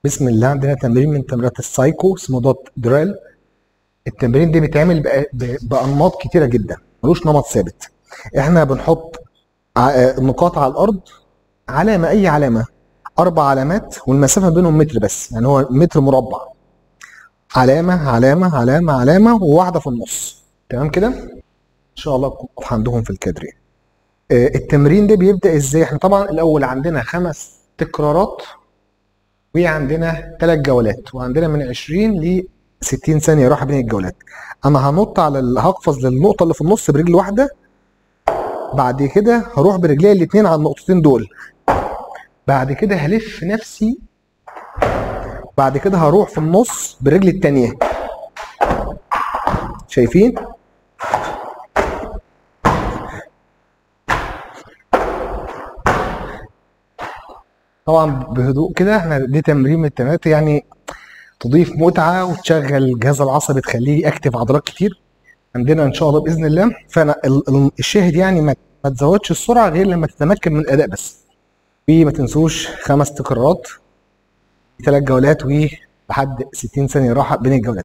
بسم الله عندنا تمرين من تمرينات السايكو اسمه دوت دريل التمرين ده بيتعمل بأ- ب- بانماط كتيره جدا ملوش نمط ثابت احنا بنحط ع- نقاط على الارض علامه اي علامه اربع علامات والمسافه بينهم متر بس يعني هو متر مربع علامه علامه علامه علامه وواحده في النص تمام كده ان شاء الله تكون واضحه عندهم في الكادر يعني. آه، التمرين ده بيبدا ازاي احنا طبعا الاول عندنا خمس تكرارات وعندنا ثلاث جولات وعندنا من 20 ل 60 ثانيه راحه بين الجولات انا هنط على ال- هقفز للنقطه اللي في النص برجل واحده بعد كده هروح برجلي الاثنين على النقطتين دول بعد كده هلف نفسي بعد كده هروح في النص برجلي التانية شايفين طبعا بهدوء كده احنا دي تمرين من التمرينات يعني تضيف متعه وتشغل الجهاز العصبي تخليه اكتف عضلات كتير عندنا ان شاء الله باذن الله فانا ال- ال- الشاهد يعني ما ما تزودش السرعه غير لما تتمكن من الاداء بس وما تنسوش خمس تكرارات ثلاث جولات ولحد 60 ثانيه راحه بين الجولات